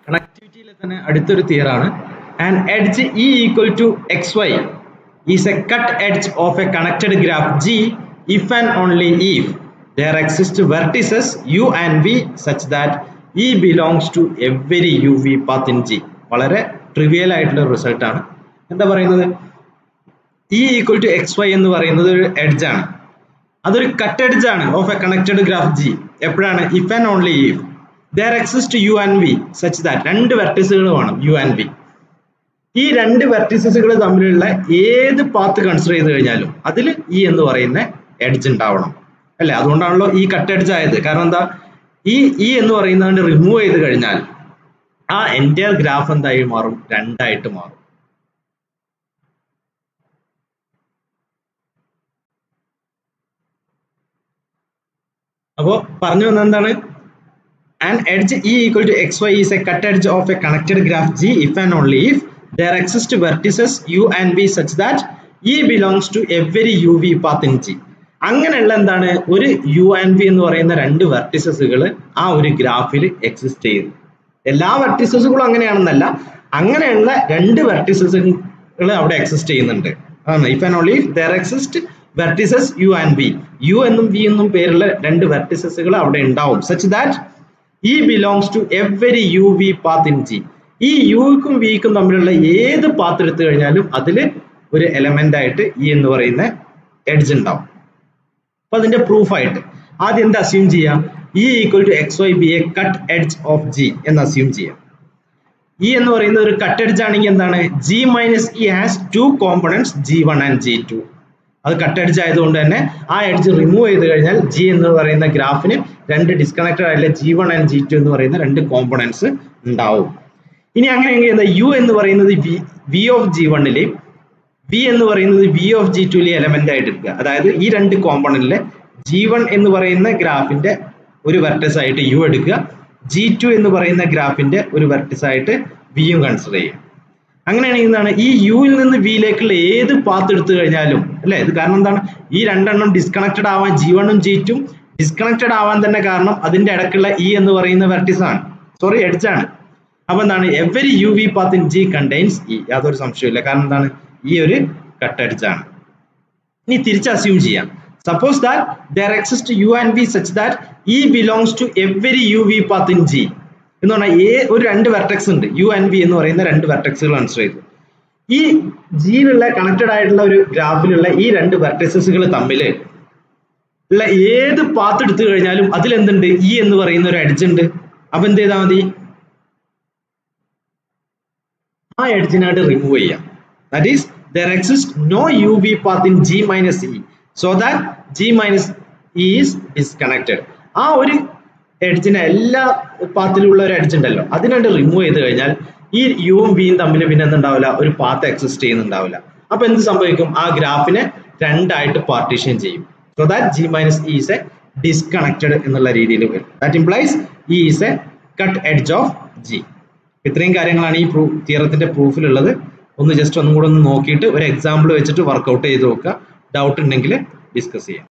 കണക്ടിവിറ്റിയിലെ തന്നെ അടുത്തൊരു തിയറാണ് and edge e equal to x y is a cut edge of a connected graph G if and only if there exist vertices u and v such that e belongs to every u v path in G വളരെ trivial ആയിട്ടുള്ള result ആണ് എന്താ പറയുന്നത് e equal to x y എന്ന് പറയുന്നത് ഒരു edge ആണ് അതൊരു കട്ട് എഡ്ജ് ആണ് of a connected graph G എപ്പോഴാണ് if and only if there exist u and v such that രണ്ട് വെർട്ടിസുകൾ വേണം യു ആൻഡ് വി ഈ രണ്ട് വെർട്ടിസസുകൾ തമ്മിലുള്ള ഏത് പാത്ത് കൺസിഡർ ചെയ്ത് കഴിഞ്ഞാലും അതിൽ ഇ എന്ന് പറയുന്ന എഡ്ജ് ഉണ്ടാവണം അല്ലേ അതുകൊണ്ടാണല്ലോ ഈ കട്ട് എഡ്ജ് ആയത് കാരണം എന്താ ഈ ഇ എന്ന് പറയുന്നത് റിമൂവ് ചെയ്ത് കഴിഞ്ഞാൽ ആ എൻ്റെ ഗ്രാഫ് എന്തായി മാറും രണ്ടായിട്ട് മാറും അപ്പോൾ പറഞ്ഞു വന്നത് എന്താണ് an edge E equal to xy is a cut edge of a connected graph G if and only if there exist vertices U and V such that E belongs to every UV path in G. അങ്ങനെയുള്ള എന്താണ് ഒരു U and V എന്ന് പറയുന്ന രണ്ട് വെർട്ടിസസുകൾ ആ ഒരു ഗ്രാഫിൽ exist ചെയ്യുന്നു എല്ലാ വെർട്ടിസസുകളും അങ്ങനെയാണെന്നല്ല അങ്ങനെയുള്ള രണ്ട് വെർട്ടിസസുകൾ അവിടെ എക്സിസ്റ്റ് ചെയ്യുന്നുണ്ട് ആണ് if and only there exist vertices u and v u എന്നും വി എന്നും പേരുള്ള രണ്ട് വെർട്ടിസസുകൾ അവിടെ ഉണ്ടാവും such that e belongs to every u v path in G ഈ യുക്കും വിക്കും തമ്മിലുള്ള ഏത് പാത്ത് എടുത്തു കഴിഞ്ഞാലും അതിൽ ഒരു എലമെന്റ് ആയിട്ട് ഇ എന്ന് പറയുന്ന എഡ്ജ് ഉണ്ടാവും അപ്പൊ അതിന്റെ പ്രൂഫ് ആയിട്ട് ആദ്യം എന്താ അസ്യൂം ചെയ്യാം e equal to x y be a cut edge of G എന്ന് അസ്യൂം ചെയ്യാം ഇ എന്ന് പറയുന്ന ഒരു കട്ട് എഡ്ജ് ആണെങ്കിൽ എന്താണ് G minus e has two components G one and G two അത് കട്ട് എഡ്ജ് ആയതുകൊണ്ട് തന്നെ ആ എഡ്ജ് റിമൂവ് ചെയ്ത് കഴിഞ്ഞാൽ ജി എന്ന് പറയുന്ന ഗ്രാഫിന് രണ്ട് ഡിസ്കണക്റ്റഡ് ആയിട്ടുള്ള G one and G two എന്ന് പറയുന്ന രണ്ട് കോമ്പണൻസ് ഉണ്ടാവും ഇനി അങ്ങനെയെങ്കിൽ എന്താ യു എന്ന് പറയുന്നത് വി വി ഓഫ് ജി വണ്ണില് വി എന്ന് പറയുന്നത് വി ഓഫ് ജി ടുവിലെ എലമെന്റ് ആയിട്ട് എടുക്കുക അതായത് ഈ രണ്ട് കോമ്പണന്റിലെ ജി വൺ എന്ന് പറയുന്ന ഗ്രാഫിന്റെ ഒരു വെർട്ടസ് ആയിട്ട് യു എടുക്കുക ജി ടു എന്ന് പറയുന്ന ഗ്രാഫിന്റെ ഒരു വെർട്ടസ് ആയിട്ട് വിയും കൺസിഡർ ചെയ്യുക അങ്ങനെയാണെങ്കിൽ എന്താണ് ഈ യുവിൽ നിന്ന് വിയിലേക്കുള്ള ഏത് പാത്ത് എടുത്തു കഴിഞ്ഞാലും അല്ലെ ഇത് കാരണം എന്താണ് ഈ രണ്ടെണ്ണം ഡിസ്കണക്റ്റഡ് ആവാൻ ജി വണ്ണും ജി ടും ഡിസ്കണക്റ്റഡ് ആവാൻ തന്നെ കാരണം അതിന്റെ ഇടക്കുള്ള ഇ എന്ന് പറയുന്ന വെർട്ടിസ് ആണ് സോറി എഡ്ജ് ആണ് അപ്പൊ എന്താണ് every u v path in G contains e യാതൊരു സംശയമില്ല കാരണം എന്താണ് ഈ ഒരു കട്ട് എഡ്ജ് ആണ് ഇനി തിരിച്ച് അസ്യൂം ചെയ്യാം suppose that there exist u and v such that e belongs to every u v path in G എന്ന് പറഞ്ഞാൽ ഏ ഒരു രണ്ട് വെർട്ടെക്സ് ഉണ്ട് യു ആൻഡ് വി എന്ന് പറയുന്ന രണ്ട് വെർട്ടെക്സുകൾ കൺസിഡർ ചെയ്തു ഈ ജിയിലുള്ള കണക്റ്റഡ് ആയിട്ടുള്ള ഒരു ഗ്രാഫിലുള്ള ഈ രണ്ട് വെർട്ടക്സസുകൾ തമ്മിൽ ഉള്ള ഏത് പാത്ത് എടുത്തു കഴിഞ്ഞാലും അതിൽ എന്തുണ്ട് ഇ എന്ന് പറയുന്ന ഒരു എഡ്ജ് ഉണ്ട് അപ്പൊ എന്ത് ചെയ്താൽ മതി ആ എഡ്ജിനായിട്ട് റിമൂവ് ചെയ്യാം that is there exist no u v path in G minus e so that G minus e is disconnected ആ ഒരു എഡ്ജിനെ എല്ലാ പാത്തിലുള്ള ഒരു എഡ്ജ് ഉണ്ടല്ലോ അതിനായിട്ട് റിമൂവ് ചെയ്ത് കഴിഞ്ഞാൽ ഈ യുവും വിയും തമ്മിൽ പിന്നെ എന്തുണ്ടാവില്ല ഒരു പാത്ത് എക്സിസ്റ്റ് ചെയ്യുന്നുണ്ടാവില്ല അപ്പൊ എന്ത് സംഭവിക്കും ആ ഗ്രാഫിനെ രണ്ടായിട്ട് പാർട്ടീഷൻ ചെയ്യും so that G minus e is a disconnected എന്നുള്ള രീതിയിൽ വരും that implies e is a cut edge of G ഇത്രയും കാര്യങ്ങളാണ് ഈ പ്രൂഫ് തിയറത്തിന്റെ പ്രൂഫിലുള്ളത് ഒന്ന് ജസ്റ്റ് ഒന്നും കൂടെ ഒന്ന് നോക്കിയിട്ട് ഒരു എക്സാമ്പിൾ വെച്ചിട്ട് വർക്കൗട്ട് ചെയ്ത് നോക്കുക ഡൗട്ട് ഉണ്ടെങ്കിൽ ഡിസ്കസ് ചെയ്യാം